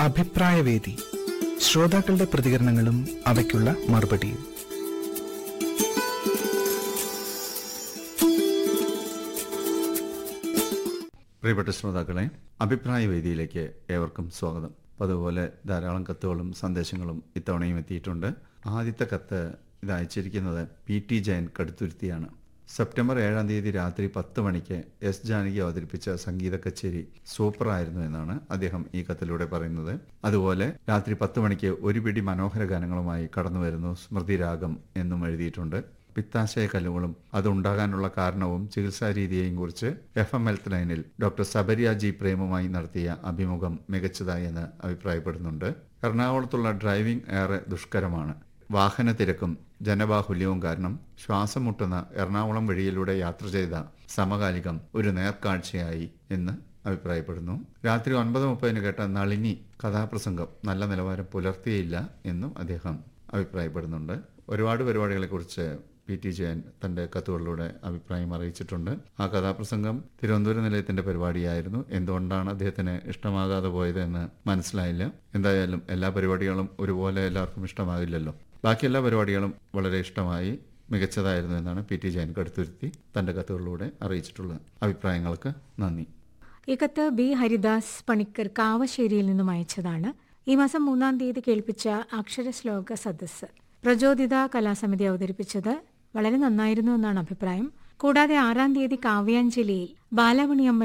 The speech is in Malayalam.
അഭിപ്രായവേദി ശ്രോതാക്കളുടെ പ്രതികരണങ്ങളും അവയ്ക്കുള്ള മറുപടിയും പ്രിയപ്പെട്ട ശ്രോതാക്കളെ അഭിപ്രായ വേദിയിലേക്ക് ഏവർക്കും സ്വാഗതം അതുപോലെ ധാരാളം കത്തുകളും സന്ദേശങ്ങളും ഇത്തവണയും എത്തിയിട്ടുണ്ട് ആദ്യത്തെ കത്ത് ഇത് അയച്ചിരിക്കുന്നത് പി ടി ജയൻ കടുത്തുരുത്തിയാണ് സെപ്റ്റംബർ ഏഴാം തീയതി രാത്രി പത്ത് മണിക്ക് എസ് ജാനകി അവതരിപ്പിച്ച സംഗീത കച്ചേരി സൂപ്പറായിരുന്നു എന്നാണ് അദ്ദേഹം ഈ കത്തിലൂടെ പറയുന്നത് അതുപോലെ രാത്രി പത്ത് മണിക്ക് ഒരു പിടി മനോഹര ഗാനങ്ങളുമായി കടന്നു വരുന്നു സ്മൃതി രാഗം എന്നും എഴുതിയിട്ടുണ്ട് പിത്താശയ കല്ലുകളും അതുണ്ടാകാനുള്ള കാരണവും ചികിത്സാ രീതിയെയും കുറിച്ച് എഫ് എം ഹെൽത്ത് ലൈനിൽ ഡോക്ടർ സബരിയ ജി പ്രേമുമായി നടത്തിയ അഭിമുഖം മികച്ചതായി എന്ന് അഭിപ്രായപ്പെടുന്നുണ്ട് എറണാകുളത്തുള്ള ഡ്രൈവിംഗ് ഏറെ ദുഷ്കരമാണ് വാഹന തിരക്കും ജനബാഹുല്യവും കാരണം ശ്വാസം മുട്ടുന്ന എറണാകുളം വഴിയിലൂടെ യാത്ര ചെയ്ത സമകാലികം ഒരു നേർക്കാഴ്ചയായി എന്ന് അഭിപ്രായപ്പെടുന്നു രാത്രി ഒൻപത് മുപ്പതിന് കേട്ട നളിനി കഥാപ്രസംഗം നല്ല നിലവാരം പുലർത്തിയില്ല എന്നും അദ്ദേഹം അഭിപ്രായപ്പെടുന്നുണ്ട് ഒരുപാട് പരിപാടികളെക്കുറിച്ച് പി ടി ജയൻ തന്റെ കത്തുകളിലൂടെ അഭിപ്രായം അറിയിച്ചിട്ടുണ്ട് ആ കഥാപ്രസംഗം തിരുവനന്തപുരം നിലയത്തിന്റെ പരിപാടിയായിരുന്നു എന്തുകൊണ്ടാണ് അദ്ദേഹത്തിന് ഇഷ്ടമാകാതെ പോയത് എന്ന് മനസ്സിലായില്ല എന്തായാലും എല്ലാ പരിപാടികളും ഒരുപോലെ എല്ലാവർക്കും ഇഷ്ടമാകില്ലല്ലോ ബാക്കി എല്ലാ പരിപാടികളും വളരെ ഇഷ്ടമായി മികച്ചതായിരുന്നു എന്നാണ് പി ടി ജയൻ കടുത്തുരുത്തി തന്റെ കത്തുകളിലൂടെ അറിയിച്ചിട്ടുള്ളത് അഭിപ്രായങ്ങൾക്ക് നന്ദി ഈ കത്ത് ബി ഹരിദാസ് പണിക്കർ കാവശ്ശേരിയിൽ നിന്നും അയച്ചതാണ് ഈ മാസം മൂന്നാം തീയതി കേൾപ്പിച്ച അക്ഷരശ്ലോക സദസ്സ് പ്രചോദിത കലാസമിതി അവതരിപ്പിച്ചത് വളരെ നന്നായിരുന്നു എന്നാണ് അഭിപ്രായം കൂടാതെ ആറാം തീയതി കാവ്യാഞ്ജലിയിൽ ബാലമണിയമ്മ